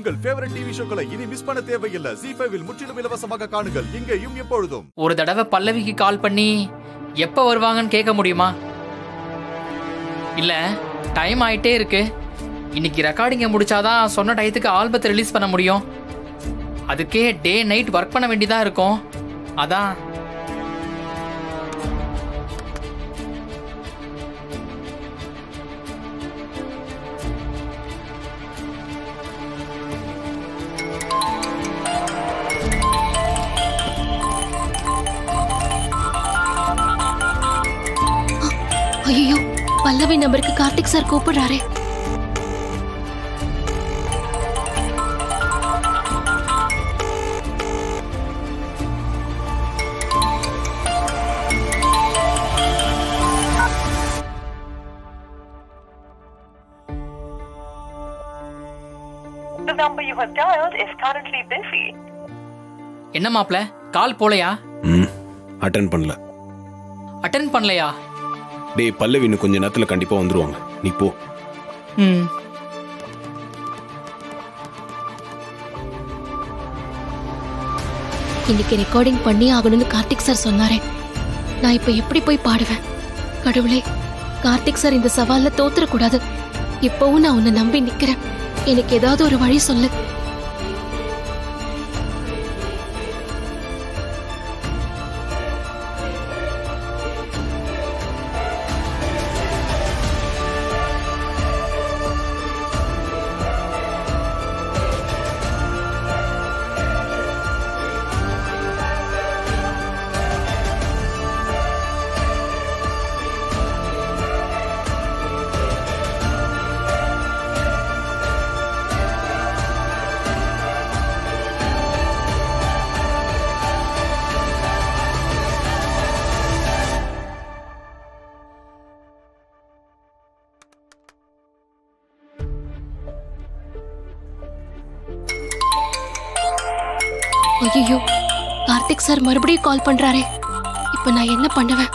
உங்கள் favourite TV ஷோக்களை இனி miss பண்ண தேவையில்லை ஜி ஃபைவில் முற்றிலும் இலவசமாக காணுங்கள் இங்கேயும் எப்பொழுதும் ஒரு தடவை பல்லவிக்கு கால் பண்ணி எப்போ வருவாங்கன்னு கேட்க முடியுமா இல்ல டைம் ஆயிட்டே இருக்கு இன்னைக்கு ரெக்கார்டிங்கை முடிச்சாதான் சொன்ன டயத்துக்கு ஆல்பத்தை ரிலீஸ் பண்ண முடியும் அதுக்கே டே நைட் ஒர்க் பண்ண வேண்டியதா இருக்கும் அதான் ஐயோ பல்லவி நம்பருக்கு கார்த்திக் சார் கூப்பிடுறாரே The number you have dialed is currently busy. என்ன மாப்ள கால் போலையா ம் அட்டன் பண்ணல அட்டன் பண்ணலையா டேய் பல்லவி இன்னும் கொஞ்ச நேரத்துல கண்டிப்பா வந்துருவாங்க நீ போ ம் இன்னைக்கு ரெக்கார்டிங் பண்ணி ஆகணும்னு கார்த்திக் சார் சொன்னாரே நான் இப்ப எப்படி போய் பாடுவேன் கடவுளே கார்த்திக் சார் இந்த சவால்ல தோத்துறக்கூடாது இப்பவும் நான் உன்னை நம்பி நிக்கிறேன் எனக்கு ஏதாவது ஒரு வழி சொல்லு ஐயோ கார்த்திக் சார் மறுபடியும் கால் பண்றாரே இப்ப நான் என்ன பண்ணுவேன்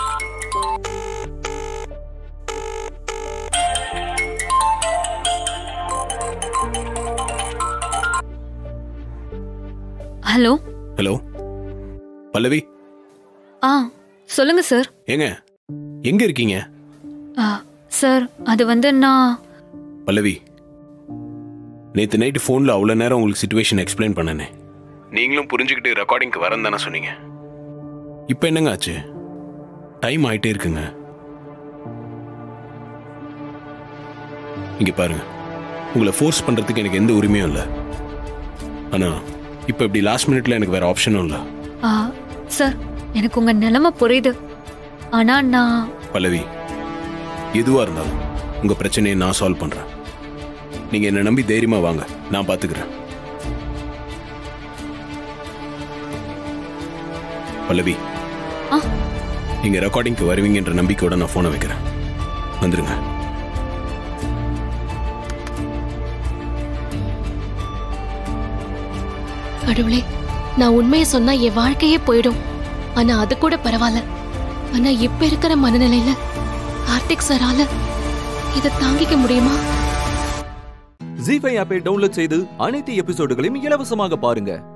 ஹலோ ஹலோ பல்லவி ஆ சொல்லுங்க சார் ஏங்க எங்க இருக்கீங்க ஆ, சார் அது வந்து நான் பல்லவி நேத்து நைட்டு ஃபோனில் அவ்வளோ நேரம் உங்களுக்கு சுச்சுவேஷன் எக்ஸ்பிளைன் பண்ணனே நீங்களும் புரிஞ்சுக்கிட்டு ரெக்கார்டிங்க்கு வரேன் தானே சொன்னீங்க இப்போ என்னங்க ஆச்சு டைம் ஆயிட்டே இருக்குங்க இங்க பாருங்க உங்களை ஃபோர்ஸ் பண்றதுக்கு எனக்கு எந்த உரிமையும் இல்லை ஆனா இப்போ இப்படி லாஸ்ட் மினிட்ல எனக்கு வேற ஆப்ஷனும் இல்லை ஆ, சார் எனக்கு உங்க நிலைமை புரியுது ஆனா நான் பல்லவி எதுவா இருந்தாலும் உங்க பிரச்சனையை நான் சால்வ் பண்றேன் நீங்க என்ன நம்பி தைரியமா வாங்க நான் பாத்துக்கிறேன் பல்லவி ஆ. நீங்க ரெக்கார்டிங்க்கு வருவீங்கன்ற நம்பிக்கையோட நான் போனை வைக்கிறேன் வந்துருங்க கடவுளே நான் உண்மையை சொன்னா என் வாழ்க்கையே போயிடும் ஆனா அது கூட பரவாயில்ல ஆனா இப்ப இருக்கிற மனநிலையில கார்த்திக் சாரால இதை தாங்கிக்க முடியுமா ஜி ஃபைவ் ஆப்பை டவுன்லோட் செய்து அனைத்து எபிசோடுகளையும் இலவசமாக பாருங்க